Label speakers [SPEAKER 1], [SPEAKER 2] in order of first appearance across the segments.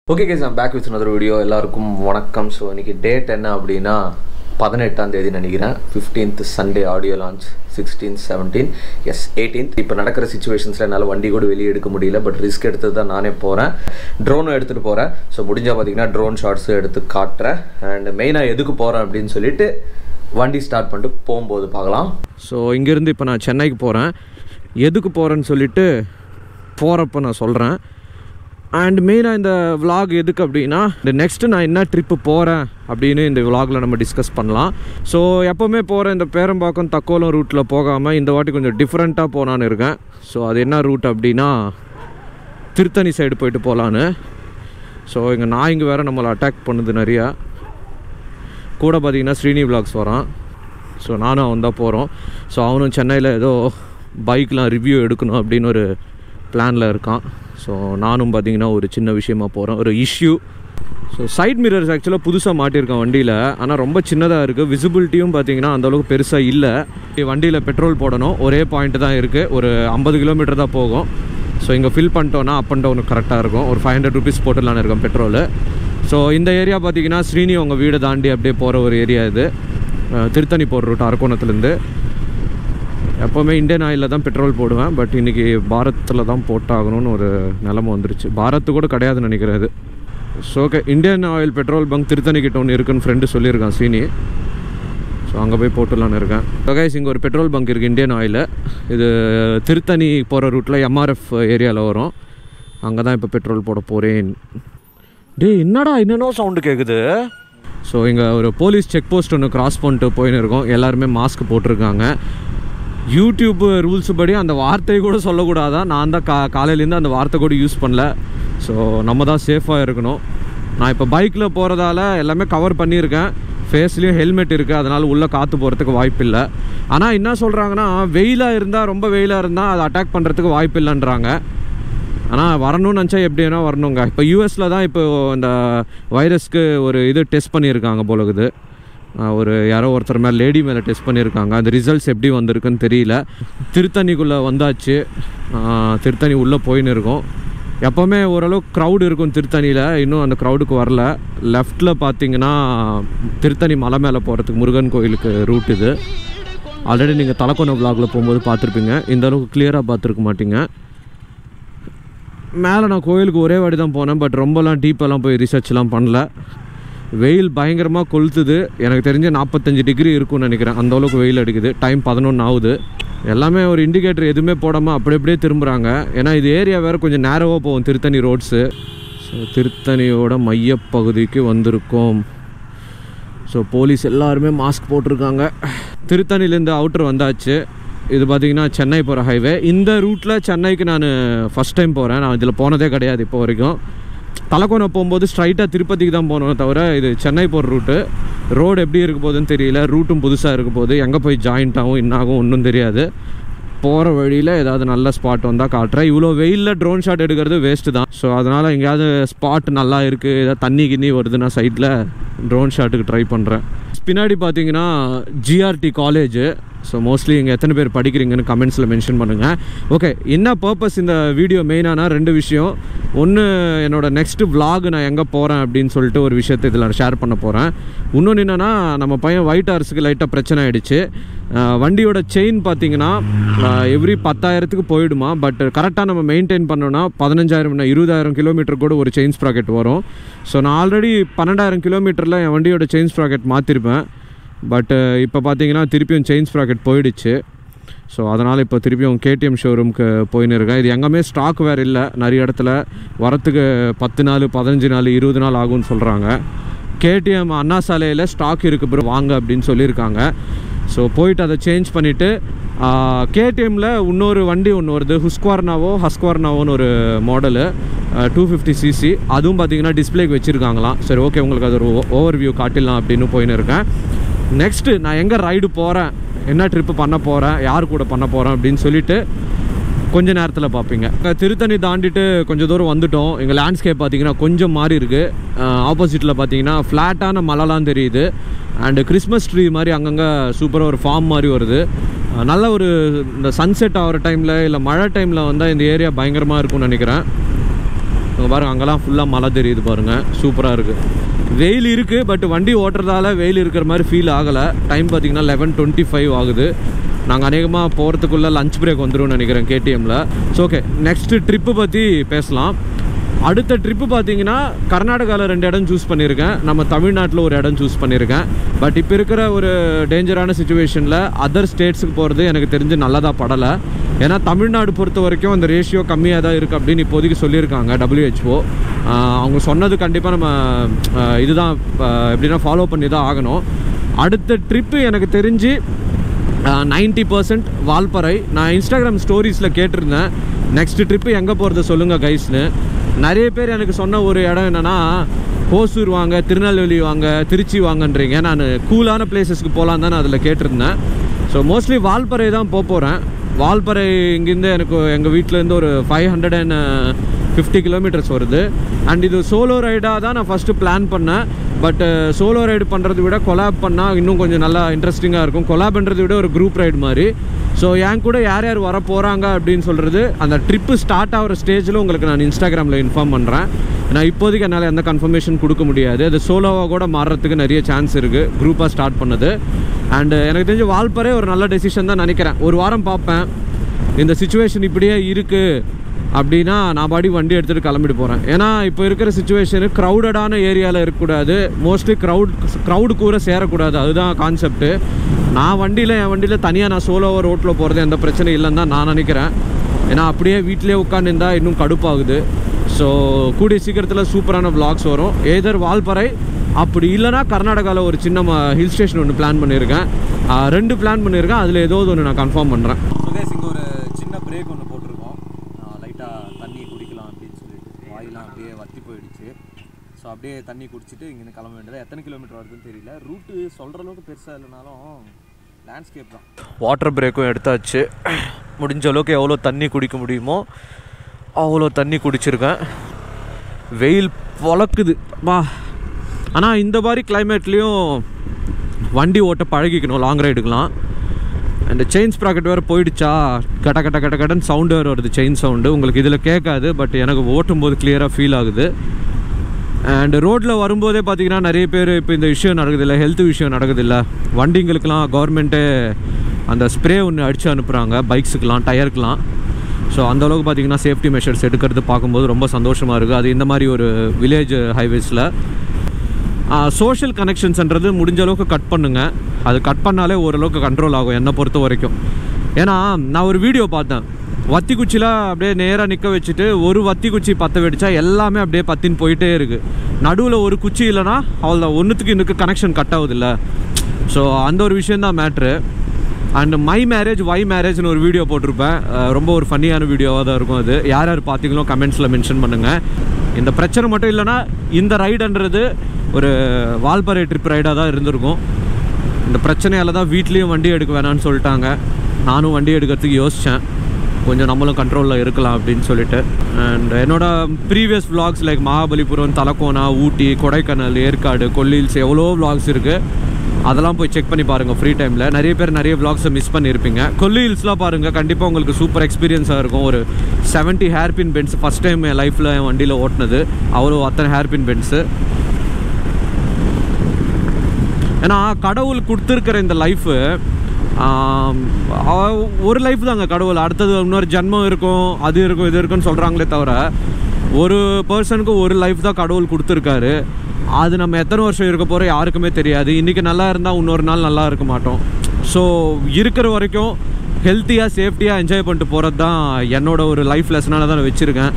[SPEAKER 1] okay guys நான் back with another video எல்லாருக்கும் வணக்கம் ஸோ இன்னைக்கு டேட் என்ன அப்படின்னா பதினெட்டாம் தேதி நினைக்கிறேன் fifteenth Sunday audio launch sixteen seventeen yes eighteenth இப்போ நடக்கிற சுச்சுவேஷன்ஸில் என்னால் வண்டி கூட வெளியே எடுக்க முடியல பட் ரிஸ்க் எடுத்து தான் நானே போகிறேன் ட்ரோனும் எடுத்துகிட்டு போகிறேன் ஸோ முடிஞ்சால் பார்த்தீங்கன்னா ட்ரோன் ஷாட்ஸும் எடுத்து காட்டுறேன் அண்ட் மெயினாக எதுக்கு போகிறேன் அப்படின்னு சொல்லிட்டு வண்டி ஸ்டார்ட் பண்ணிட்டு போகும்போது பார்க்கலாம் ஸோ இங்கேருந்து இப்போ நான் சென்னைக்கு போகிறேன் எதுக்கு போகிறேன்னு சொல்லிட்டு போகிறப்ப நான் சொல்கிறேன் அண்ட் மெயினாக இந்த vlog எதுக்கு அப்படின்னா இந்த நெக்ஸ்ட்டு நான் என்ன ட்ரிப்பு போகிறேன் அப்படின்னு இந்த vlogல நம்ம டிஸ்கஸ் பண்ணலாம் ஸோ எப்போவுமே போகிற இந்த பேரம்பாக்கம் தக்கோலம் ரூட்டில் போகாமல் இந்த வாட்டி கொஞ்சம் டிஃப்ரெண்ட்டாக போகலான்னு இருக்கேன் ஸோ அது என்ன ரூட் அப்படின்னா திருத்தணி சைடு போயிட்டு போகலான்னு ஸோ இங்கே நாய்ங்க வேறு நம்மளை அட்டாக் பண்ணுது நிறையா கூட பார்த்தீங்கன்னா ஸ்ரீனி விலாக்ஸ் வரான் ஸோ நானும் அவன் தான் போகிறோம் ஸோ அவனும் சென்னையில் ஏதோ பைக்லாம் ரிவ்யூ எடுக்கணும் அப்படின்னு ஒரு பிளானில் இருக்கான் ஸோ நானும் பார்த்தீங்கன்னா ஒரு சின்ன விஷயமா போகிறேன் ஒரு இஷ்யூ ஸோ சைட் மிரர்ஸ் ஆக்சுவலாக புதுசாக மாட்டியிருக்கேன் வண்டியில் ஆனால் ரொம்ப சின்னதாக இருக்குது விசிபிலிட்டியும் பார்த்தீங்கன்னா அந்தளவுக்கு பெருசாக இல்லை வண்டியில் பெட்ரோல் போடணும் ஒரே பாயிண்ட் தான் இருக்குது ஒரு ஐம்பது கிலோமீட்டர் தான் போகும் ஸோ இங்கே ஃபில் பண்ணிட்டோன்னா அப் அண்ட் டவுனுக்கு கரெக்டாக இருக்கும் ஒரு ஃபைவ் ஹண்ட்ரட் ருபீஸ் போட்டுடலான்னு இருக்கேன் பெட்ரோலு ஸோ இந்த ஏரியா பார்த்தீங்கன்னா ஸ்ரீனி உங்கள் வீடு தாண்டி அப்படியே போகிற ஒரு ஏரியா இது அஹ் திருத்தணி போகிற ரூட் அரக்கோணத்துலேருந்து எப்போவுமே இந்தியன் ஆயிலில் தான் பெட்ரோல் போடுவேன் பட் இன்றைக்கி பாரத்தில் தான் போட்டாகணும்னு ஒரு நிலமை வந்துருச்சு பாரத்து கூட கிடையாதுன்னு நினைக்கிறேன் இது so okay Indian oil petrol bunk Tiruttani கிட்ட ஒன்று இருக்குன்னு ஃப்ரெண்டு சொல்லியிருக்கான் சீனி ஸோ அங்கே போய் போட்டுடலான்னு இருக்கேன் கைஸ் இங்கே ஒரு பெட்ரோல் பங்க் இருக்குது இந்தியன் ஆயில் இது திருத்தணி போகிற ரூட்டில் எம்ஆர்எஃப் ஏரியாவில் வரும் அங்கே தான் இப்போ பெட்ரோல் போட போகிறேன் டேய் என்னடா என்னென்னோ சவுண்டு கேட்குது ஸோ இங்கே ஒரு போலீஸ் செக் போஸ்ட் ஒன்று கிராஸ் பண்ணிட்டு போயின்னு இருக்கோம் எல்லாருமே மாஸ்க் போட்டிருக்காங்க யூடியூப் ரூல்ஸ் படி அந்த வார்த்தையை கூட சொல்லக்கூடாதா நான் தான் கா காலையிலேருந்து அந்த வார்த்தை கூட யூஸ் பண்ணல ஸோ நம்ம தான் சேஃபாக இருக்கணும் நான் இப்போ பைக்கில் போகிறதால எல்லாமே கவர் பண்ணியிருக்கேன் ஃபேஸ்லேயும் ஹெல்மெட் இருக்குது அதனால் உள்ளே காற்று போகிறதுக்கு வாய்ப்பு இல்லை ஆனால் என்ன சொல்கிறாங்கன்னா வெயிலாக இருந்தால் ரொம்ப வெயிலாக இருந்தால் அதை அட்டாக் பண்ணுறதுக்கு வாய்ப்பு இல்லைன்றாங்க ஆனால் வரணும்னு நினச்சா எப்படி வேணா வரணுங்க இப்போ யூஎஸில் தான் இப்போ இந்த வைரஸ்க்கு ஒரு இது டெஸ்ட் பண்ணியிருக்காங்க போலகுது ஒரு யாரோ ஒருத்தர் மேலே லேடி மேலே டெஸ்ட் பண்ணியிருக்காங்க அந்த ரிசல்ட்ஸ் எப்படி வந்திருக்குன்னு தெரியல திருத்தணிக்குள்ளே வந்தாச்சு ஆஹ் திருத்தணி உள்ளே போயின்னு இருக்கோம் எப்போவுமே ஓரளவுக்கு க்ரௌடு இருக்கும் திருத்தணியில் இன்னும் அந்த க்ரௌடுக்கு வரல லெஃப்டில் பார்த்தீங்கன்னா திருத்தணி மலை மேலே போகிறதுக்கு முருகன் கோயிலுக்கு ரூட் இது ஆல்ரெடி நீங்கள் தலக்கோணம் vlogல போகும்போது பார்த்துருப்பீங்க இந்த அளவுக்கு கிளியராக பார்த்துருக்க மாட்டீங்க மேலே நான் கோயிலுக்கு ஒரே வாட்டி தான் போனேன் பட் ரொம்பலாம் டீப்பெல்லாம் போய் ரிசர்ச்லாம் பண்ணல வெயில் பயங்கரமாக கொளுத்துது எனக்கு தெரிஞ்ச நாற்பத்தஞ்சு டிகிரி இருக்கும்னு நினைக்கிறேன் அந்த அளவுக்கு வெயில் அடிக்குது டைம் பதினொன்று ஆகுது எல்லாமே ஒரு இண்டிகேட்டர் எதுவுமே போடாமல் அப்படி அப்படியே திரும்புகிறாங்க ஏன்னா இது ஏரியா வேறு கொஞ்சம் நேரவாக போகும் திருத்தணி ரோட்ஸு ஸோ திருத்தணியோட மையப்பகுதிக்கு வந்திருக்கோம் ஸோ போலீஸ் எல்லாருமே மாஸ்க் போட்டிருக்காங்க திருத்தணிலேருந்து அவுட்டர் வந்தாச்சு இது பார்த்திங்கன்னா சென்னை போகிற ஹைவே இந்த ரூட்டில் சென்னைக்கு நான் ஃபஸ்ட் டைம் போகிறேன் நான் இதில் போனதே கிடையாது இப்போ வரைக்கும் தலக்கோணம் போகும்போது ஸ்ட்ரைட்டாக திருப்பதிக்கு தான் போகணும் தவிர இது சென்னை போகிற ரூட்டு ரோடு எப்படி இருக்க போகுதுன்னு தெரியல ரூட்டும் புதுசாக இருக்க போகுது எங்கே போய் ஜாயிண்ட் ஆகும் என்னாகும் ஒன்றும் தெரியாது போகிற வழியில் ஏதாவது நல்ல ஸ்பாட் வந்தால் காட்டுறேன் இவ்வளோ வெயிலில் ட்ரோன் ஷாட் எடுக்கிறது வேஸ்ட்டு தான் ஸோ அதனால் எங்கேயாவது ஸ்பாட் நல்லா இருக்குது ஏதாவது தண்ணி கிண்ணி வருதுன்னா சைட்டில் ட்ரோன் ஷாட்டுக்கு ட்ரை பண்ணுறேன் பின்னாடி பார்த்தீங்கன்னா ஜிஆர்டி காலேஜ் ஸோ மோஸ்ட்லி இங்கே எத்தனை பேர் படிக்கிறீங்கன்னு கமெண்ட்ஸில் மென்ஷன் பண்ணுங்கள் ஓகே என்ன பர்பஸ் இந்த வீடியோ மெயினானா ரெண்டு விஷயம் ஒன்று என்னோட நெக்ஸ்ட் vlog நான் எங்கே போகிறேன் அப்படின்னு சொல்லிட்டு ஒரு விஷயத்தை இதில் ஷேர் பண்ண போகிறேன் இன்னொன்று என்னென்னா நம்ம பையன் ஒயிட் ஹார்ஸுக்கு லைட்டாக பிரச்சனை ஆகிடுச்சு வண்டியோட செயின் பார்த்தீங்கன்னா எவ்ரி பத்தாயிரத்துக்கு போயிடுமா பட் கரெக்டாக நம்ம மெயின்டைன் பண்ணோன்னா பதினஞ்சாயிரம் இருபதாயிரம் கிலோமீட்டர் கூட ஒரு செயின் ஸ்ப்ராக்கெட் வரும் ஸோ நான் ஆல்ரெடி பன்னெண்டாயிரம் கிலோமீட்டரில் என் வண்டியோட செயின் ஸ்ப்ராக்கெட் மாற்றிருப்பேன் பட்டு இப்போ பார்த்தீங்கன்னா திருப்பியும் செயின் ஸ்ப்ராக்கெட் போயிடுச்சு ஸோ அதனால் இப்போ திருப்பியும் கேடிஎம் ஷோரூமுக்கு போயின்னு இருக்கேன் இது எங்கேயுமே ஸ்டாக் வேறு இல்லை நிறைய இடத்துல வரத்துக்கு பத்து நாள் பதினஞ்சு நாள் இருபது நாள் ஆகும்னு சொல்கிறாங்க கேடிஎம் அண்ணா சாலையில் ஸ்டாக் இருக்குது ப்ரோ வாங்க அப்படின்னு சொல்லியிருக்காங்க ஸோ போயிட்டு அதை சேஞ்ச் பண்ணிவிட்டு கேடிஎம்மில் இன்னொரு வண்டி ஒன்று வருது ஹுஸ்குவார்னாவோ ஹஸ்குவார்னாவோன்னு ஒரு மாடலு டூ ஃபிஃப்டி சிசி அதுவும் பார்த்தீங்கன்னா டிஸ்பிளேக்கு வச்சுருக்காங்களாம் சரி ஓகே உங்களுக்கு அது ஒரு ஓவர் வியூ காட்டிடலாம் அப்படின்னு போயின்னு இருக்கேன் நெக்ஸ்ட்டு நான் எங்கே ரைடு போகிறேன் என்ன ட்ரிப்பு பண்ண போகிறேன் யார் கூட பண்ண போகிறேன் அப்படின்னு சொல்லிட்டு கொஞ்ச நேரத்தில் பார்ப்பீங்க இங்க திருத்தணி தாண்டிட்டு கொஞ்சம் தூரம் வந்துட்டோம் எங்கள் லேண்ட்ஸ்கேப் பார்த்தீங்கன்னா கொஞ்சம் மாறி இருக்குது ஆப்போசிட்டில் பார்த்தீங்கன்னா ஃப்ளாட்டான மலைலாம் தெரியுது அண்டு கிறிஸ்மஸ் ட்ரீ மாதிரி அங்கங்கே சூப்பராக ஒரு ஃபார்ம் மாதிரி வருது அஹ் நல்ல ஒரு இந்த சன்செட் ஆகிற டைமில் இல்லை மழை டைமில் வந்தால் இந்த ஏரியா பயங்கரமாக இருக்கும்னு நினைக்கிறேன்
[SPEAKER 2] அங்கே பாருங்க அங்கெல்லாம் ஃபுல்லாக மழை தெரியுது பாருங்கள் சூப்பராக இருக்குது வெயில் இருக்குது பட் வண்டி ஓட்டுறதால வெயில் இருக்கிற மாதிரி ஃபீல் ஆகலை டைம் பார்த்தீங்கன்னா லெவன் டுவெண்ட்டி ஃபைவ் ஆகுது நாங்கள் அநேகமாக போகிறதுக்குள்ளே லஞ்ச் பிரேக் வந்துரும்னு நினைக்கிறேன் கேடிஎம்மில் ஸோ ஓகே நெக்ஸ்ட்டு ட்ரிப்பு பற்றி பேசலாம் அடுத்த ட்ரிப்பு பார்த்தீங்கன்னா கர்நாடகாவில் ரெண்டு இடம் சூஸ் பண்ணியிருக்கேன் நம்ம தமிழ்நாட்டில் ஒரு இடம் சூஸ் பண்ணியிருக்கேன் பட் இப்போ இருக்கிற ஒரு டேஞ்சரான சுச்சுவேஷனில் அதர் ஸ்டேட்ஸுக்கு போகிறது எனக்கு தெரிஞ்சு நல்லதாக படலை ஏன்னா தமிழ்நாடு பொறுத்த வரைக்கும் அந்த ரேஷியோ கம்மியாக தான் இருக்குது அப்படின்னு இப்போதைக்கு சொல்லியிருக்காங்க டபிள்யூஹெச்ஓ அவங்க சொன்னது கண்டிப்பாக நம்ம ஆஹ் இதுதான் ஆஹ் எப்படின்னா ஃபாலோ பண்ணி தான் ஆகணும் அடுத்த ட்ரிப்பு எனக்கு தெரிஞ்சு நைன்ட்டி பர்சன்ட் வால்பறை நான் இன்ஸ்டாகிராம் ஸ்டோரிஸில் கேட்டிருந்தேன் நெக்ஸ்ட் ட்ரிப்பு எங்கே போகிறது சொல்லுங்கள் கைஸ்னு நிறைய பேர் எனக்கு சொன்ன ஒரு இடம் என்னென்னா ஹோசூர் வாங்க திருநெல்வேலி வாங்க திருச்சி வாங்கன்றீங்க நான் கூலான பிளேசஸ்க்கு போகலான் தான் நான் அதில் கேட்டிருந்தேன் ஸோ மோஸ்ட்லி வால்பறை தான் போக போகிறேன் வால்பறை இங்கேருந்து எனக்கு எங்கள் வீட்டிலேருந்து ஒரு five hundred and fifty kilometres வருது அண்ட் இது சோலோ ரைடாக தான் நான் ஃபஸ்ட்டு பிளான் பண்ணேன் பட் சோலோ ரைடு பண்ணுறதை விட கொலாப் பண்ணால் இன்னும் கொஞ்சம் நல்லா இன்ட்ரெஸ்டிங்காக இருக்கும் கொலாப்ன்றதை விட ஒரு குரூப் ரைடு மாதிரி ஸோ என் கூட யார் யார் வர போகிறாங்க அப்படின்னு சொல்கிறது அந்த ட்ரிப்பு ஸ்டார்ட் ஆகிற ஸ்டேஜில் உங்களுக்கு நான் இன்ஸ்டாகிராமில் இன்ஃபார்ம் பண்ணுறேன் நான் இப்போதைக்கு என்னால் எந்த கன்ஃபர்மேஷன் கொடுக்க முடியாது அது சோலோவாக கூட மாறுறதுக்கு நிறைய சான்ஸ் இருக்குது குரூப்பாக ஸ்டார்ட் பண்ணது அண்டு எனக்கு தெரிஞ்ச வால்பரே ஒரு நல்ல டெசிஷன் தான் நினைக்கிறேன் ஒரு வாரம் பார்ப்பேன் இந்த சுச்சுவேஷன் இப்படியே இருக்குது அப்படின்னா நான் பாடி வண்டி எடுத்துகிட்டு கிளம்பிட்டு போகிறேன் ஏன்னா இப்போ இருக்கிற சுச்சுவேஷனு க்ரௌடடான ஏரியாவில் இருக்கக்கூடாது மோஸ்ட்லி க்ரௌட் க்ரௌடு கூட சேரக்கூடாது அதுதான் கான்செப்ட்டு நான் வண்டியில் என் வண்டியில் தனியாக நான் சோலோவாக ரோட்டில் போகிறது எந்த பிரச்சனையும் இல்லைன்னு தான் நான் நினைக்கிறேன் ஏன்னா அப்படியே வீட்டிலே உட்காந்துருந்தா இன்னும் கடுப்பாகுது ஸோ கூடிய சீக்கிரத்தில் சூப்பரான vlogs வரும் ஏதர் வால்பறை அப்படி இல்லைனா கர்நாடகாவில் ஒரு சின்ன ஹில் ஸ்டேஷன் ஒன்று பிளான் பண்ணியிருக்கேன் ஆஹ் ரெண்டு பிளான் பண்ணியிருக்கேன் அதில் ஏதோ ஒன்று நான் கன்ஃபார்ம் பண்ணுறேன்
[SPEAKER 1] சுகேஷ் இங்கே ஒரு சின்ன பிரேக் ஒன்று போட்டிருக்கோம் லைட்டாக தண்ணி குடிக்கலாம் அப்படின்னு சொல்லிட்டு வாயெல்லாம் அப்படியே வத்தி போயிடுச்சு ஸோ அப்படியே தண்ணி குடிச்சிட்டு இங்கேருந்து கிளம்ப வேண்டியது எத்தனை கிலோமீட்டர் வருதுன்னு தெரியல ரூட்டு சொல்கிற அளவுக்கு பெருசாக இல்லைனாலும் லேண்ட்ஸ்கேப் தான் வாட்டர் பிரேக்கும் எடுத்தாச்சு முடிஞ்ச அளவுக்கு எவ்வளோ தண்ணி குடிக்க முடியுமோ அவ்வளோ தண்ணி குடிச்சிருக்கேன் வெயில் பொழக்குது வா ஆனால் இந்த மாதிரி கிளைமேட்லேயும் வண்டி ஓட்ட பழகிக்கணும் லாங் ரைடுக்கெலாம் அந்த செயின் ஸ்ப்ராக்கெட் வேறு போயிடுச்சா கட கட கட கடன்னு சவுண்டு வேறு வருது செயின் சவுண்டு உங்களுக்கு இதில் கேட்காது பட் எனக்கு ஓட்டும் போது கிளியராக ஃபீல் ஆகுது அண்ட் ரோட்டில் வரும்போதே பார்த்தீங்கன்னா நிறைய பேர் இப்போ இந்த விஷயம் நடக்குது இல்லை ஹெல்த் விஷயம் நடக்குது இல்லை வண்டிங்களுக்கெலாம் கவர்மெண்ட்டே அந்த ஸ்ப்ரே ஒன்று அடித்து அனுப்புகிறாங்க பைக்ஸுக்கெலாம் டயருக்கெலாம் ஸோ அந்தளவுக்கு பார்த்தீங்கன்னா சேஃப்டி மெஷர்ஸ் எடுக்கிறது பார்க்கும்போது ரொம்ப சந்தோஷமாக இருக்குது அது இந்த மாதிரி ஒரு வில்லேஜ் ஹைவேஸில் சோஷியல் கனெக்ஷன்ஸ்ன்றது முடிஞ்ச அளவுக்கு கட் பண்ணுங்க அது கட் பண்ணாலே ஓரளவுக்கு கண்ட்ரோல் ஆகும் என்னை பொறுத்த வரைக்கும் ஏன்னா நான் ஒரு வீடியோ பார்த்தேன் வத்தி குச்சியில் அப்படியே நேராக நிற்க வச்சுட்டு ஒரு வத்தி குச்சி பற்ற வெடிச்சா எல்லாமே அப்படியே பத்தின்னு போயிட்டே இருக்குது நடுவில் ஒரு குச்சி இல்லைன்னா அவ்வளோதான் ஒன்றுத்துக்கு இன்னுக்கு கனெக்ஷன் கட் ஆகுதுல்ல ஸோ அந்த ஒரு விஷயந்தான் matter and my marriage why மேரேஜ்னு ஒரு வீடியோ போட்டிருப்பேன் அஹ் ரொம்ப ஒரு ஃபன்னியான வீடியோவாக தான் இருக்கும் அது யார் யார் பார்த்தீங்களோ கமெண்ட்ஸில் மென்ஷன் பண்ணுங்கள் இந்த பிரச்சனை மட்டும் இல்லைன்னா இந்த ரைடுன்றது ஒரு வால்பறை ட்ரிப் ரைடாக தான் இருந்திருக்கும் இந்த பிரச்சனையால் தான் வீட்லேயும் வண்டி எடுக்க வேணாம்னு சொல்லிட்டாங்க நானும் வண்டி எடுக்கிறதுக்கு யோசித்தேன் கொஞ்சம் நம்மளும் கண்ட்ரோலில் இருக்கலாம் அப்படின்னு சொல்லிட்டு அண்ட் என்னோட previous vlogs like Mahabalipuram Thalakona Ooty Kodaikanal Yercaud Kolli hills எவ்வளோ vlogs இருக்குது அதெல்லாம் போய் செக் பண்ணி பாருங்கள் ஃப்ரீ டைமில் நிறைய பேர் நிறைய vlogs-அ மிஸ் பண்ணியிருப்பீங்க கொல்லி ஹில்ஸ்லாம் பாருங்கள் கண்டிப்பாக உங்களுக்கு சூப்பர் எக்ஸ்பீரியன்ஸாக இருக்கும் ஒரு 70 ஹேர்பின் பென்ஸ் ஃபஸ்ட் டைம் என் லைஃப்பில் என் வண்டியில் ஓட்டினது அவ்வளோ அத்தனை ஹேர்பின் பென்ஸு ஏன்னா கடவுள் கொடுத்துருக்கிற இந்த லைஃபு ஒரு லைஃப் தாங்க கடவுள் அடுத்தது இன்னொரு ஜென்மம் இருக்கும் அது இருக்கும் இது இருக்குன்னு சொல்கிறாங்களே தவிர ஒரு பர்சனுக்கு ஒரு லைஃப் தான் கடவுள் கொடுத்துருக்காரு அது நம்ம எத்தனை வருஷம் இருக்க போகிறோம் யாருக்குமே தெரியாது இன்றைக்கி நல்லா இருந்தால் இன்னொரு நாள் நல்லா இருக்க மாட்டோம் ஸோ இருக்கிற வரைக்கும் ஹெல்த்தியாக சேஃப்டியாக என்ஜாய் பண்ணிட்டு போகிறது தான் என்னோட ஒரு லைஃப் லெசனால தான் நான் வச்சுருக்கேன்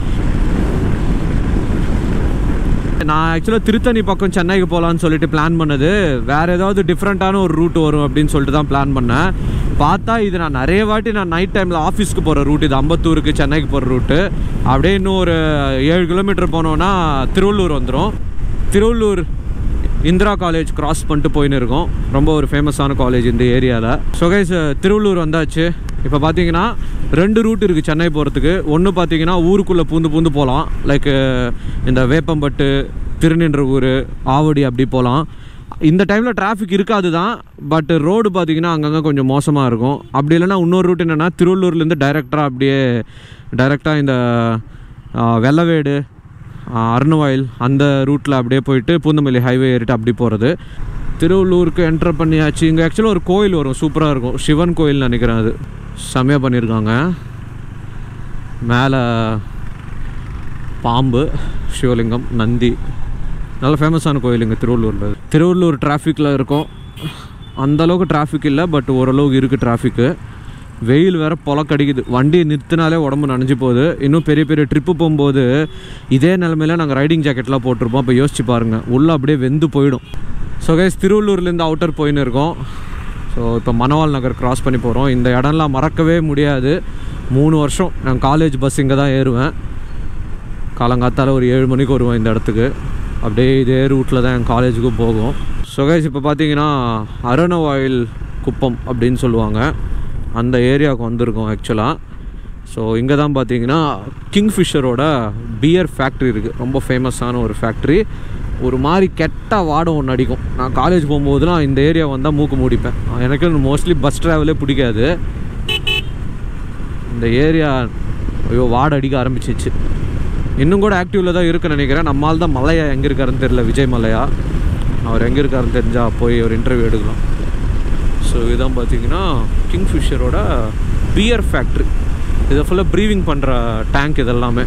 [SPEAKER 1] நான் ஆக்சுவலாக திருத்தணி பக்கம் சென்னைக்கு போகலான்னு சொல்லிட்டு பிளான் பண்ணது வேறு ஏதாவது டிஃப்ரெண்ட்டான ஒரு ரூட் வரும் அப்படின்னு சொல்லிட்டு தான் பிளான் பண்ணேன் பார்த்தா இது நான் நிறைய வாட்டி நான் நைட் டைமில் ஆஃபீஸ்க்கு போகிற ரூட் இது அம்பத்தூருக்கு சென்னைக்கு போகிற ரூட்டு அப்படியே இன்னும் ஒரு ஏழு கிலோமீட்டர் போனோன்னா திருவள்ளூர் வந்துடும் திருவள்ளூர் இந்திரா காலேஜ் கிராஸ் பண்ணிட்டு போயின்னு இருக்கோம் ரொம்ப ஒரு ஃபேமஸான காலேஜ் இந்த ஏரியாவில் ஸோ கைஸ் திருவள்ளூர் வந்தாச்சு இப்போ பார்த்தீங்கன்னா ரெண்டு ரூட் இருக்குது சென்னை போகிறதுக்கு ஒன்று பார்த்தீங்கன்னா ஊருக்குள்ளே பூந்து பூந்து போகலாம் லைக் இந்த வேப்பம்பட்டு திருநின்றவூர் ஆவடி அப்படி போகலாம் இந்த டைமில் டிராஃபிக் இருக்காது தான் பட் ரோடு பார்த்தீங்கன்னா அங்கங்கே கொஞ்சம் மோசமாக இருக்கும் அப்படி இல்லைன்னா இன்னொரு ரூட் என்னென்னா திருவள்ளூர்லேருந்து டைரெக்டாக அப்படியே டைரெக்டாக இந்த ஆ, வெள்ளவேடு
[SPEAKER 2] அருணவாயில் அந்த ரூட்டில் அப்படியே போயிட்டு பூந்தமல்லி ஹைவே ஏறிட்டு அப்படி போகிறது திருவள்ளூருக்கு என்டர் பண்ணியாச்சு இங்கே ஆக்சுவலாக ஒரு கோயில் வரும் சூப்பராக இருக்கும் சிவன் கோயில் நினைக்கிறேன் அது செம்மையாக பண்ணியிருக்காங்க மேலே பாம்பு சிவலிங்கம் நந்தி நல்ல ஃபேமஸான கோயில் இங்கே திருவள்ளூரில் திருவள்ளூர் டிராஃபிக்கில் இருக்கும் அந்த அளவுக்கு டிராஃபிக் இல்லை பட் ஓரளவுக்கு இருக்குது டிராஃபிக்கு வெயில் வேற பொலக்கடிக்குது வண்டியை நிறுத்தினாலே உடம்பு நனைஞ்சு போகுது இன்னும் பெரிய பெரிய ட்ரிப்பு போகும்போது இதே நிலமையில நாங்கள் ரைடிங் ஜாக்கெட்லாம் போட்டிருப்போம் அப்போ யோசிச்சு பாருங்கள் உள்ளே அப்படியே வெந்து போயிடும் ஸோ கைஸ் திருவள்ளூர்லேருந்து அவுட்டர் போயின்னு இருக்கோம் ஸோ இப்போ மணவாள் நகர் கிராஸ் பண்ணி போகிறோம் இந்த இடம்லாம் மறக்கவே முடியாது மூணு வருஷம் நான் காலேஜ் பஸ் இங்கே தான் ஏறுவேன் காலங்காத்தால ஒரு ஏழு மணிக்கு வருவேன் இந்த இடத்துக்கு அப்படியே இதே ரூட்டில் தான் என் காலேஜுக்கு போகும் ஸோ கைஸ் இப்போ பார்த்தீங்கன்னா அரணவாயில் குப்பம் அப்படின்னு சொல்லுவாங்க அந்த ஏரியாவுக்கு வந்திருக்கோம் ஆக்சுவலாக ஸோ இங்கே தான் பார்த்தீங்கன்னா கிங்ஃபிஷரோட பியர் ஃபேக்ட்ரி இருக்குது ரொம்ப ஃபேமஸான ஒரு ஃபேக்ட்ரி ஒரு மாதிரி கெட்ட வாடம் ஒன்று அடிக்கும் நான் காலேஜ் போகும்போதெல்லாம் இந்த ஏரியா வந்தால் மூக்கு மூடிப்பேன் எனக்கு மோஸ்ட்லி பஸ் ட்ராவலே பிடிக்காது இந்த ஏரியா ஐயோ வாடை அடிக்க ஆரம்பிச்சிச்சு இன்னும் கூட ஆக்டிவில் தான் இருக்குன்னு நினைக்கிறேன் நம்மால் தான் மலையா எங்கே இருக்காருன்னு தெரியல விஜய் மலையா அவர் எங்கே இருக்காருன்னு தெரிஞ்சால் போய் ஒரு இன்டர்வியூ எடுக்கலாம் ஸோ இதுதான் பார்த்தீங்கன்னா கிங்ஃபிஷரோட பியர் ஃபேக்ட்ரி இதை ஃபுல்லாக ப்ரீவிங் பண்ணுற டேங்க் இதெல்லாமே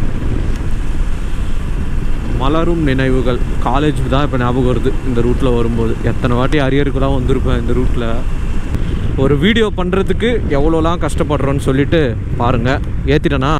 [SPEAKER 2] மலரும் நினைவுகள் காலேஜ் தான் இப்போ ஞாபகம் வருது இந்த ரூட்டில் வரும்போது எத்தனை வாட்டி அரியருக்குலாம் வந்திருப்பேன் இந்த ரூட்டில் ஒரு வீடியோ பண்ணுறதுக்கு எவ்வளோலாம் கஷ்டப்படுறோன்னு சொல்லிட்டு பாருங்கள் ஏற்றிட்டேனா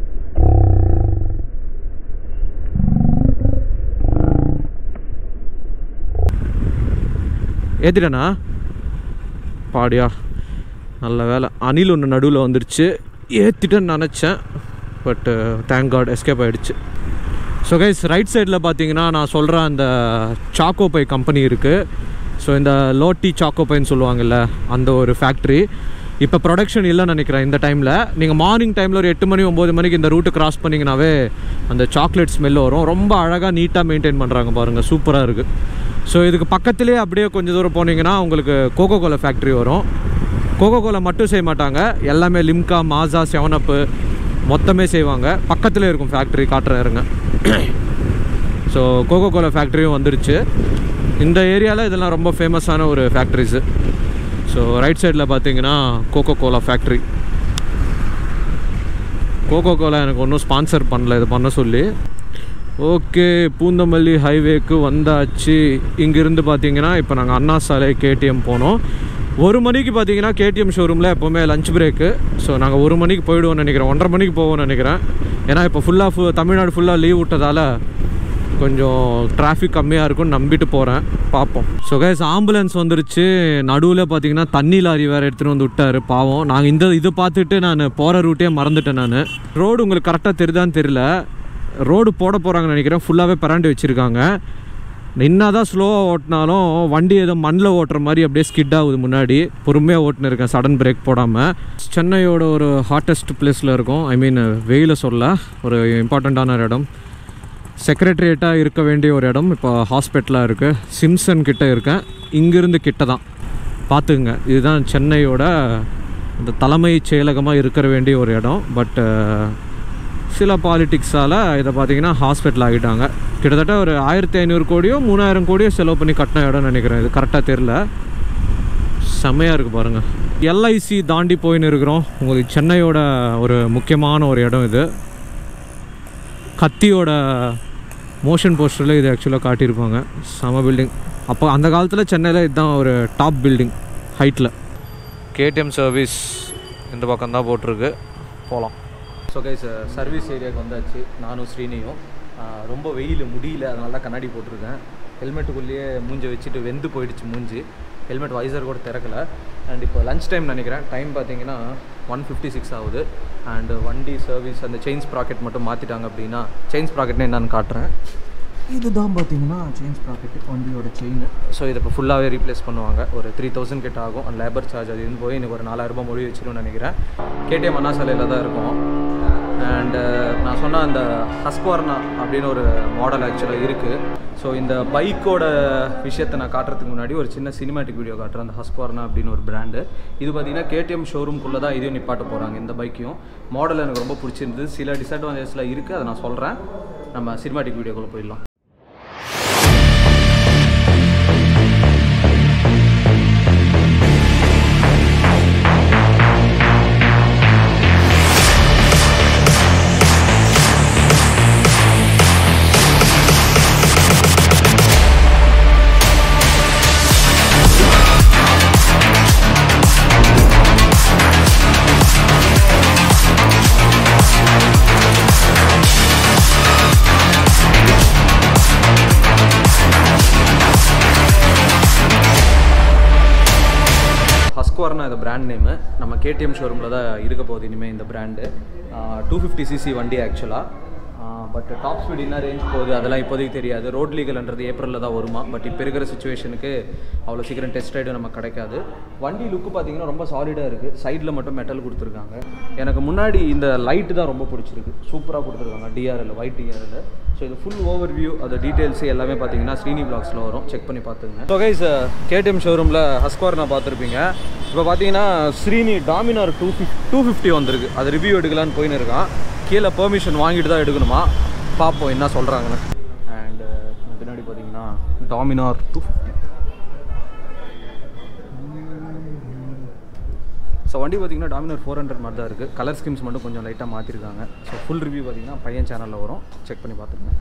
[SPEAKER 2] ஏற்றிட்டேனா பாடியா நல்ல வேலை அணில் ஒன்று நடுவில் வந்துருச்சு ஏற்றிட்டேன்னு நினச்சேன் பட்டு தேங்க் காட் எஸ்கேப் ஆகிடுச்சு ஸோ கைஸ் ரைட் சைடில் பார்த்தீங்கன்னா நான் சொல்கிற அந்த சாக்கோபை கம்பெனி இருக்குது ஸோ இந்த லோட்டி சாக்கோபைன்னு சொல்லுவாங்கல்ல அந்த ஒரு ஃபேக்ட்ரி இப்போ ப்ரொடக்ஷன் இல்லைன்னு நினைக்கிறேன் இந்த டைமில் நீங்கள் மார்னிங் டைமில் ஒரு எட்டு மணி ஒம்பது மணிக்கு இந்த ரூட்டு கிராஸ் பண்ணிங்கனாவே அந்த சாக்லேட் ஸ்மெல் வரும் ரொம்ப அழகாக நீட்டாக மெயின்டைன் பண்ணுறாங்க பாருங்கள் சூப்பராக இருக்குது ஸோ இதுக்கு பக்கத்துலேயே அப்படியே கொஞ்சம் தூரம் போனீங்கன்னா உங்களுக்கு கோகோ கோலா ஃபேக்ட்ரி வரும் கோகோ கோலா மட்டும் செய்ய மாட்டாங்க எல்லாமே லிம்கா மாசா செவனப்பு மொத்தமே செய்வாங்க பக்கத்தில் இருக்கும் ஃபேக்ட்ரி காட்டுற இருங்க ஸோ கோகோ கோலா ஃபேக்ட்ரியும் வந்துருச்சு இந்த ஏரியாவில் இதெல்லாம் ரொம்ப ஃபேமஸான ஒரு ஃபேக்ட்ரிஸு ஸோ ரைட் சைடில் பார்த்தீங்கன்னா Coca Cola factory Coca Cola எனக்கு ஒன்றும் ஸ்பான்சர் பண்ணல இது பண்ண சொல்லி ஓகே பூந்தமல்லி ஹைவேக்கு வந்தாச்சு இங்கேருந்து பார்த்தீங்கன்னா இப்போ நாங்கள் அண்ணா சாலை கேடிஎம் போனோம் ஒரு மணிக்கு பார்த்தீங்கன்னா கேடிஎம் ஷோரூமில் எப்போவுமே லஞ்ச் பிரேக்கு ஸோ நாங்கள் ஒரு மணிக்கு போயிடுவோம்னு நினைக்கிறேன் ஒன்றரை மணிக்கு போவோம்னு நினைக்கிறேன் ஏன்னா இப்போ ஃபுல்லாக ஃபு தமிழ்நாடு ஃபுல்லாக லீவ் விட்டதால் கொஞ்சம் டிராஃபிக் கம்மியாக இருக்கும்னு நம்பிட்டு போகிறேன் பார்ப்போம் ஸோ கைஸ் ஆம்புலன்ஸ் வந்துருச்சு நடுவில் பார்த்தீங்கன்னா தண்ணி லாரி வேறு எடுத்துகிட்டு வந்து விட்டாரு பாவம் நாங்கள் இந்த இது பார்த்துட்டு நான் போகிற ரூட்டே மறந்துட்டேன் நான் ரோடு உங்களுக்கு கரெக்டாக தெரியுதான்னு தெரியல ரோடு போட போகிறாங்கன்னு நினைக்கிறேன் ஃபுல்லாகவே பராண்டி வச்சுருக்காங்க என்ன தான் ஸ்லோவாக ஓட்டினாலும் வண்டி ஏதோ மண்ணில் ஓட்டுற மாதிரி அப்படியே ஸ்கிட் ஆகுது முன்னாடி பொறுமையாக ஓட்டுன்னு இருக்கேன் சடன் பிரேக் போடாமல் சென்னையோட ஒரு ஹாட்டஸ்ட் பிளேஸில் இருக்கும் ஐ மீன் வெயில சொல்ல ஒரு இம்பார்ட்டண்ட்டான ஒரு இடம் செக்ரட்டரியேட்டாக இருக்க வேண்டிய ஒரு இடம் இப்போ ஹாஸ்பிட்டலாக இருக்குது சிம்சன் கிட்ட இருக்கேன் இங்கிருந்து கிட்ட தான் பார்த்துக்குங்க இதுதான் சென்னையோட இந்த தலைமை செயலகமாக இருக்கிற வேண்டிய ஒரு இடம் பட் சில பாலிட்டிக்ஸால் இதை பார்த்தீங்கன்னா ஹாஸ்பிட்டல் ஆகிட்டாங்க கிட்டத்தட்ட ஒரு ஆயிரத்தி ஐநூறு கோடியோ மூணாயிரம் கோடியோ செலவு பண்ணி கட்டின இடம்னு நினைக்கிறேன் இது கரெக்டாக தெரில செம்மையாக இருக்குது பாருங்கள் எல்ஐசி தாண்டி போயின்னு இருக்கிறோம் உங்களுக்கு சென்னையோட ஒரு முக்கியமான ஒரு இடம் இது கத்தியோட மோஷன் போஸ்டரில் இது ஆக்சுவலாக காட்டியிருப்பாங்க செம பில்டிங் அப்போ அந்த காலத்தில் சென்னையில் இதுதான் ஒரு டாப் பில்டிங் ஹைட்டில் கேடிஎம் சர்வீஸ் இந்த பக்கம் தான் போட்டிருக்கு போகலாம் ஸோ கைஸ் சர்வீஸ் ஏரியாவுக்கு வந்தாச்சு நானும் ஸ்ரீனியும் ஆஹ் ரொம்ப வெயில் முடியல அதனால தான் கண்ணாடி போட்டிருக்கேன் ஹெல்மெட்டுக்குள்ளேயே மூஞ்சி வச்சுட்டு வெந்து போயிடுச்சு மூஞ்சி ஹெல்மெட் வைசர் கூட திறக்கல அண்ட் இப்போ லஞ்ச் டைம் நினைக்கிறேன் டைம் பார்த்தீங்கன்னா ஒன் ஃபிஃப்டி சிக்ஸ் ஆகுது அண்டு வண்டி சர்வீஸ் அந்த செயின்ஸ் ப்ராக்கெட் மட்டும் மாற்றிட்டாங்க அப்படின்னா செயின்ஸ் ப்ராக்கெட்னு என்னன்னு காட்டுறேன் இதுதான் பார்த்தீங்கன்னா செயின்ஸ் ப்ராக்கெட் வண்டியோட செயின் ஸோ இதை இப்போ ஃபுல்லாகவே ரீப்ளேஸ் பண்ணுவாங்க ஒரு த்ரீ தௌசண்ட் கிட்ட ஆகும் அந்த லேபர் சார்ஜ் அது இதுன்னு போய் எனக்கு ஒரு நாலாயிரரூபா மொழி வச்சிரும்னு நினைக்கிறேன் கேடிஎம் அண்ணா சாலையில் தான் இருக்கும் அண்டு நான் சொன்ன அந்த ஹஸ்குவர்னா அப்படின்னு ஒரு மாடல் ஆக்சுவலாக இருக்குது ஸோ இந்த பைக்கோட விஷயத்தை நான் காட்டுறதுக்கு முன்னாடி ஒரு சின்ன சினிமாட்டிக் வீடியோ காட்டுறேன் அந்த ஹஸ்குவர்னா அப்படின்னு ஒரு பிராண்டு இது பார்த்தீங்கன்னா கேடிஎம் ஷோரூம்குள்ளே தான் இதையும் நிப்பாட்ட போகிறாங்க இந்த பைக்கையும் மாடல் எனக்கு ரொம்ப பிடிச்சிருந்தது சில டிஸ்அட்வான்டேஜ்லாம் இருக்குது அதை நான் சொல்கிறேன்
[SPEAKER 3] நம்ம சினிமாட்டிக் வீடியோக்குள்ளே போயிடலாம் ஹஸ்குவார்னா இது பிராண்ட் நேமு நம்ம கேடிஎம் ஷோரூமில் தான் இருக்க போகுது இனிமேல் இந்த பிராண்டு டூ ஃபிஃப்டி சிசி வண்டி ஆக்சுவலாக பட் டாப் ஸ்பீட் என்ன ரேஞ்ச் போகுது அதெல்லாம் இப்போதைக்கு தெரியாது ரோட் லீகல்ன்றது ஏப்ரலில் தான் வருமா பட் இப்போ இருக்கிற சுச்சுவேஷனுக்கு அவ்வளோ சீக்கிரம் டெஸ்ட் ரைடு நம்ம கிடைக்காது வண்டி லுக்கு பார்த்தீங்கன்னா ரொம்ப சாலிடாக இருக்குது சைடில் மட்டும் மெட்டல் கொடுத்துருக்காங்க எனக்கு முன்னாடி இந்த லைட்டு தான் ரொம்ப பிடிச்சிருக்கு சூப்பராக கொடுத்துருக்காங்க டிஆர்எல் ஒயிட் டிஆர்எல் ஸோ இது ஃபுல் ஓவர் வியூ அது டீட்டெயில்ஸ் எல்லாமே பார்த்தீங்கன்னா ஸ்ரீனி பிளாக்ஸில் வரும் செக் பண்ணி பார்த்துங்க ஸோ கைஸ் கேடிஎம் ஷோரூமில் ஹஸ்குவார் நான் பார்த்துருப்பீங்க இப்போ பார்த்தீங்கன்னா Srini Dominar two fif two fifty வந்திருக்கு அது ரிவ்யூ எடுக்கலான்னு போயின்னு இருக்கான் கீழே பெர்மிஷன் வாங்கிட்டு தான் எடுக்கணுமா பார்ப்போம் என்ன சொல்கிறாங்கன்னு அண்டு பின்னாடி பார்த்தீங்கன்னா டாமினார் டூ ஃபிஃப்டி ஸோ வண்டி பார்த்தீங்கன்னா டாமினர் ஃபோர் ஹண்ட்ரட் மாதிரி தான் இருக்குது கலர் ஸ்கீம்ஸ் மட்டும் கொஞ்சம் லைட்டாக மாற்றிருக்காங்க ஸோ ஃபுல் ரிவ்யூ பார்த்தீங்கன்னா பையன் சேனலில் வரும் செக் பண்ணி பார்த்துக்கங்க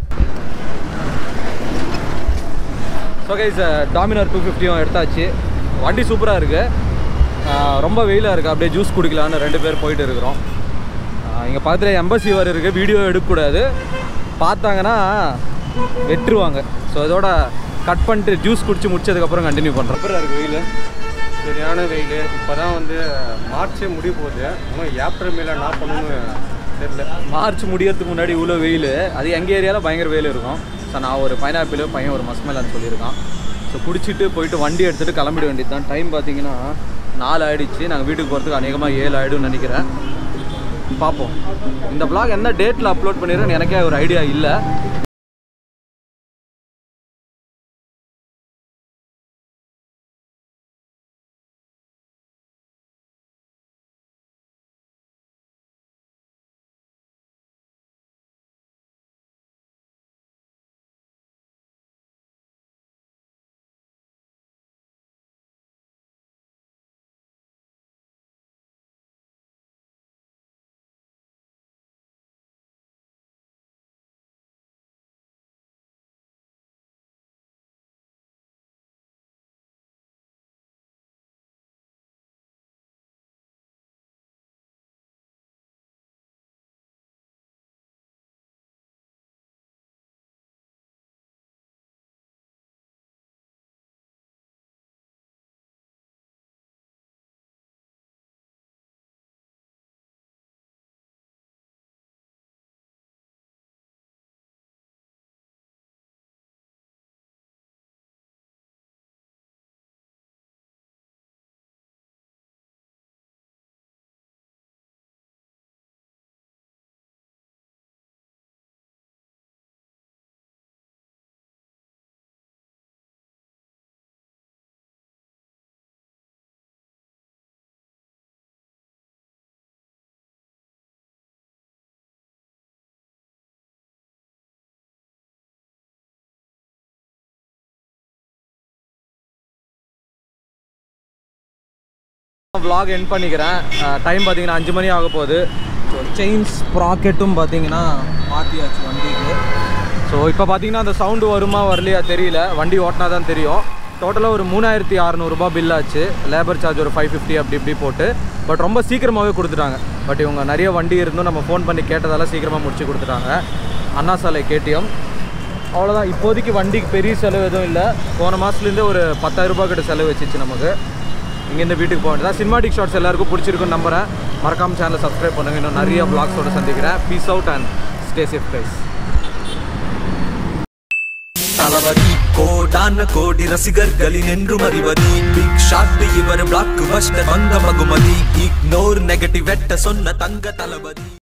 [SPEAKER 3] ஸோ கைஸ் டாமினார் டூ ஃபிஃப்டியும் எடுத்தாச்சு வண்டி சூப்பராக இருக்குது ரொம்ப வெயிலாக இருக்குது அப்படியே ஜூஸ் குடிக்கலான்னு ரெண்டு பேர் போயிட்டு இருக்கிறோம் இங்கே பக்கத்தில் எம்பசி வேறு இருக்குது வீடியோ எடுக்கக்கூடாது பார்த்தாங்கன்னா வெட்டுருவாங்க ஸோ இதோட கட் பண்ணிட்டு ஜூஸ் குடிச்சு முடிச்சதுக்கப்புறம் கண்டினியூ பண்ணுறோம்
[SPEAKER 4] சூப்பராக இருக்குது வெயில் சரியான வெயில் இப்போ தான் வந்து மார்ச்சே முடிய போகுது இன்னும் ஏப்ரல் மேல என்ன பண்ணணும்னு தெரியல
[SPEAKER 3] மார்ச் முடியறதுக்கு முன்னாடி இவ்வளோ வெயில் அது எங்கள் ஏரியாவில் பயங்கர வெயில் இருக்கும் ஸோ நான் ஒரு பைனாப்பிள் பையன் ஒரு மஸ்மெலான்னு சொல்லியிருக்கான் ஸோ குடிச்சிட்டு போயிட்டு வண்டி எடுத்துகிட்டு கிளம்பிட வேண்டியது தான் டைம் பார்த்தீங்கன்னா நாலு ஆயிடுச்சு நாங்கள் வீட்டுக்கு போகிறதுக்கு அநேகமாக ஏழு ஆகிடும்னு நினைக்கிறேன் பார்ப்போம் இந்த vlog என்ன டேட்டில் அப்லோட் பண்ணிடுறேன்னு எனக்கே ஒரு ஐடியா இல்லை vlog எண்ட் பண்ணிக்கிறேன் டைம் பார்த்தீங்கன்னா அஞ்சு மணி ஆக போகுது ஸோ செயின்ஸ் ப்ராக்கெட்டும் பார்த்தீங்கன்னா மாற்றியாச்சு வண்டிக்கு ஸோ இப்போ பார்த்தீங்கன்னா அந்த சவுண்டு வருமா வரலையா தெரியல வண்டி ஓட்டினா தான் தெரியும் டோட்டலாக ஒரு மூணாயிரத்தி அறநூறுபா பில் ஆச்சு லேபர் சார்ஜ் ஒரு ஃபைவ் ஃபிஃப்டி அப்படி இப்படி போட்டு பட் ரொம்ப சீக்கிரமாகவே கொடுத்துட்டாங்க பட் இவங்க நிறைய வண்டி இருந்தும் நம்ம ஃபோன் பண்ணி கேட்டதால சீக்கிரமாக முடிச்சு கொடுத்துட்டாங்க அண்ணா சாலை கேடிஎம் அவ்வளோதான் இப்போதைக்கு வண்டிக்கு பெரிய செலவு எதுவும் இல்லை போன மாதத்துலேருந்தே ஒரு பத்தாயிரம் ரூபாய் கிட்ட செலவு வச்சிச்சு நமக்கு இங்கேருந்து வீட்டுக்கு போக வேண்டியதான் சினிமாட்டிக் ஷார்ட்ஸ் எல்லாருக்கும் பிடிச்சிருக்குன்னு நம்புறேன் மறக்காம சேனலை சப்ஸ்கிரைப் பண்ணுங்க இன்னும் நிறைய பிளாக்ஸோட சந்திக்கிறேன் peace out and stay safe guys
[SPEAKER 5] Thalapathy கோடான கோடி ரசிகர்களின் என்றும் அறிவதி பிக் ஷாட் இவர் பிளாக் பஸ்டர் வந்த மகுமதி இக்னோர் நெகட்டிவ் வெட்ட சொன்ன தங்க தளபதி